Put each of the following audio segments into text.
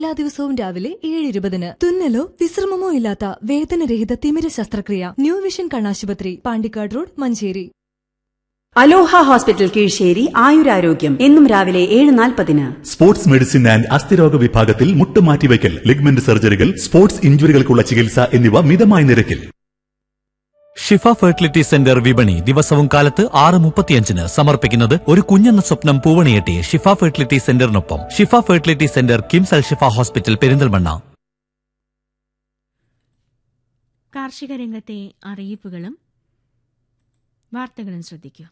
എല്ലാ ദിവസവും രാവിലെ ഏഴ് ഇരുപതിന് തുന്നലോ വിശ്രമമോ ഇല്ലാത്ത വേദനരഹിത തിമിര ശസ്ത്രക്രിയ ന്യൂ വിഷൻ കണ്ണാശുപത്രി Pandikkad road Manjeri Aloha hospital Keezhissery ആയുരാരോഗ്യം എന്നും രാവിലെ ഏഴ് നാൽപ്പതിന് സ്പോർട്സ് മെഡിസിൻ ആൻഡ് അസ്ഥിരോഗ വിഭാഗത്തിൽ മുട്ടുമാറ്റിവയ്ക്കൽ ലിഗ്മെന്റ് സർജറികൾ സ്പോർട്സ് ഇഞ്ചുറികൾക്കുള്ള ചികിത്സ എന്നിവ മിതമായ നിരക്കിൽ ഷിഫ ഫെർട്ടിലിറ്റി സെന്റർ വിപണി ദിവസവും കാലത്ത് ആറ് മുപ്പത്തിയഞ്ചിന് സമർപ്പിക്കുന്നത് ഒരു കുഞ്ഞെന്ന സ്വപ്നം പൂവണിയെട്ടി ഷിഫ ഫെർട്ടിലിറ്റി സെന്ററിനൊപ്പം Shifa fertility centre KIMS Al Shifa hospital Perinthalmanna കാർഷിക രംഗത്തെ അറിയിപ്പുകളും വാർത്തകളും ശ്രദ്ധിക്കൂ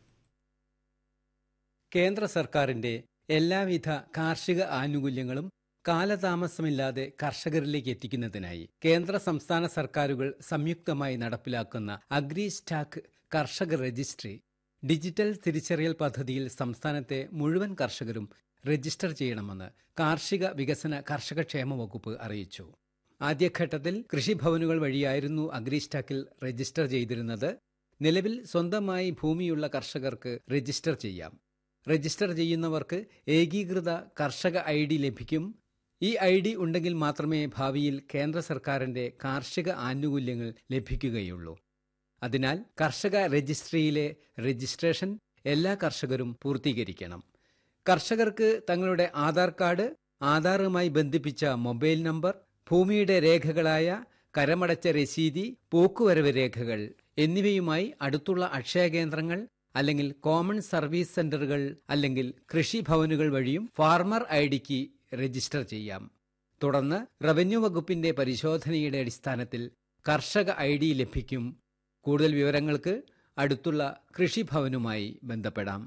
കേന്ദ്ര സർക്കാരിന്റെ എല്ലാവിധ കാർഷിക ആനുകൂല്യങ്ങളും കാലതാമസമില്ലാതെ കർഷകരിലേക്ക് എത്തിക്കുന്നതിനായി കേന്ദ്ര സംസ്ഥാന സർക്കാരുകൾ സംയുക്തമായി നടപ്പിലാക്കുന്ന അഗ്രി സ്റ്റാക്ക് കർഷക രജിസ്ട്രി ഡിജിറ്റൽ തിരിച്ചറിയൽ പദ്ധതിയിൽ സംസ്ഥാനത്തെ മുഴുവൻ കർഷകരും രജിസ്റ്റർ ചെയ്യണമെന്ന് കാർഷിക വികസന കർഷകക്ഷേമ വകുപ്പ് അറിയിച്ചു ആദ്യഘട്ടത്തിൽ കൃഷിഭവനുകൾ വഴിയായിരുന്നു അഗ്രി സ്റ്റാക്കിൽ രജിസ്റ്റർ ചെയ്തിരുന്നത് നിലവിൽ സ്വന്തമായി ഭൂമിയുള്ള കർഷകർക്ക് രജിസ്റ്റർ ചെയ്യാം രജിസ്റ്റർ ചെയ്യുന്നവർക്ക് ഏകീകൃത കർഷക ഐ ഡി ലഭിക്കും ഈ ഐ ഡി ഉണ്ടെങ്കിൽ മാത്രമേ ഭാവിയിൽ കേന്ദ്ര സർക്കാരിന്റെ കാർഷിക ആനുകൂല്യങ്ങൾ ലഭിക്കുകയുള്ളൂ അതിനാൽ കർഷക രജിസ്ട്രിയിലെ രജിസ്ട്രേഷൻ എല്ലാ കർഷകരും പൂർത്തീകരിക്കണം കർഷകർക്ക് തങ്ങളുടെ ആധാർ കാർഡ് ആധാറുമായി ബന്ധിപ്പിച്ച മൊബൈൽ നമ്പർ ഭൂമിയുടെ രേഖകളായ കരമടച്ച രസീതി പോക്കുവരവ് രേഖകൾ എന്നിവയുമായി അടുത്തുള്ള അക്ഷയ കേന്ദ്രങ്ങൾ അല്ലെങ്കിൽ കോമൺ സർവീസ് സെന്ററുകൾ അല്ലെങ്കിൽ കൃഷിഭവനുകൾ വഴിയും ഫാർമർ ഐ ഡിക്ക് രജിസ്റ്റർ ചെയ്യാം തുടർന്ന് റവന്യൂ വകുപ്പിന്റെ പരിശോധനയുടെ അടിസ്ഥാനത്തിൽ കർഷക ഐ ഡി ലഭിക്കും കൂടുതൽ വിവരങ്ങൾക്ക് അടുത്തുള്ള കൃഷിഭവനുമായി ബന്ധപ്പെടാം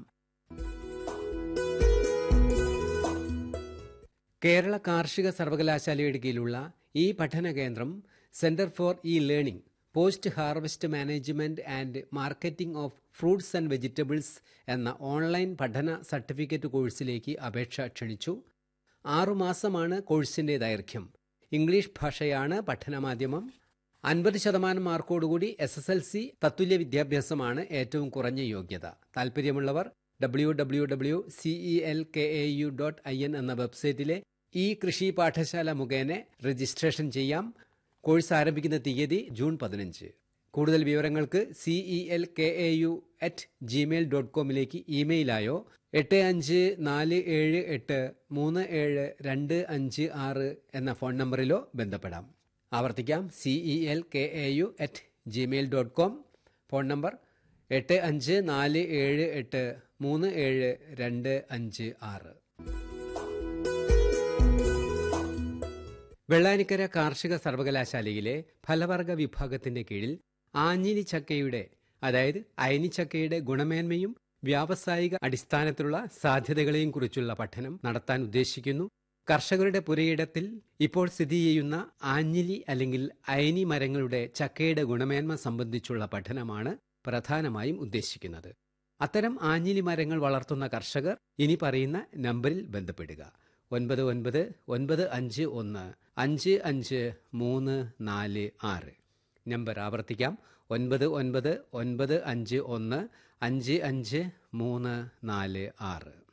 കേരള കാർഷിക സർവകലാശാലയുടെ കീഴിലുള്ള ഈ പഠന കേന്ദ്രം centre for e learning post harvest management and marketing of fruits and vegetables എന്ന ഓൺലൈൻ പഠന സർട്ടിഫിക്കറ്റ് കോഴ്സിലേക്ക് അപേക്ഷ ക്ഷണിച്ചു ആറുമാസമാണ് കോഴ്സിന്റെ ദൈർഘ്യം ഇംഗ്ലീഷ് ഭാഷയാണ് പഠനമാധ്യമം അൻപത് ശതമാനം മാർക്കോടുകൂടി എസ് എസ് എൽ സി തത്തുല്യ വിദ്യാഭ്യാസമാണ് ഏറ്റവും കുറഞ്ഞ യോഗ്യത താല്പര്യമുള്ളവർ W W W C E L K A U dot I N എന്ന വെബ്സൈറ്റിലെ ഈ കൃഷി പാഠശാല മുഖേന രജിസ്ട്രേഷൻ ചെയ്യാം കോഴ്സ് ആരംഭിക്കുന്ന തീയതി ജൂൺ പതിനഞ്ച് കൂടുതൽ വിവരങ്ങൾക്ക് C E L K A U at Gmail dot കോമിലേക്ക് ഇമെയിലായോ എട്ട് അഞ്ച് നാല് ഏഴ് എട്ട് മൂന്ന് ഏഴ് രണ്ട് അഞ്ച് ആറ് എന്ന ഫോൺ നമ്പറിലോ ബന്ധപ്പെടാം ആവർത്തിക്കാം C E L K A U at Gmail dot com phone number എട്ട് അഞ്ച് നാല് ഏഴ് എട്ട് മൂന്ന് ഏഴ് രണ്ട് അഞ്ച് ആറ് വെള്ളാനിക്കര കാർഷിക സർവകലാശാലയിലെ ഫലവർഗ വിഭാഗത്തിന്റെ കീഴിൽ ആഞ്ഞിലി ചക്കയുടെ അതായത് അയനിച്ചക്കയുടെ ഗുണമേന്മയും വ്യാവസായിക അടിസ്ഥാനത്തിലുള്ള സാധ്യതകളെയും കുറിച്ചുള്ള പഠനം നടത്താൻ ഉദ്ദേശിക്കുന്നു കർഷകരുടെ പുരയിടത്തിൽ ഇപ്പോൾ സ്ഥിതി ചെയ്യുന്ന ആഞ്ഞിലി അല്ലെങ്കിൽ അയനി മരങ്ങളുടെ ചക്കയുടെ ഗുണമേന്മ സംബന്ധിച്ചുള്ള പഠനമാണ് പ്രധാനമായും ഉദ്ദേശിക്കുന്നത് അത്തരം ആഞ്ഞിലി മരങ്ങൾ വളർത്തുന്ന കർഷകർ ഇനി പറയുന്ന നമ്പറിൽ ബന്ധപ്പെടുക ഒൻപത് ഒൻപത് ഒൻപത് അഞ്ച് ഒന്ന് അഞ്ച് അഞ്ച് മൂന്ന് നാല് ആറ് നമ്പർ ആവർത്തിക്കാം ഒൻപത് ഒൻപത് ഒൻപത് അഞ്ച് ഒന്ന് അഞ്ച് അഞ്ച് മൂന്ന് നാല് ആറ്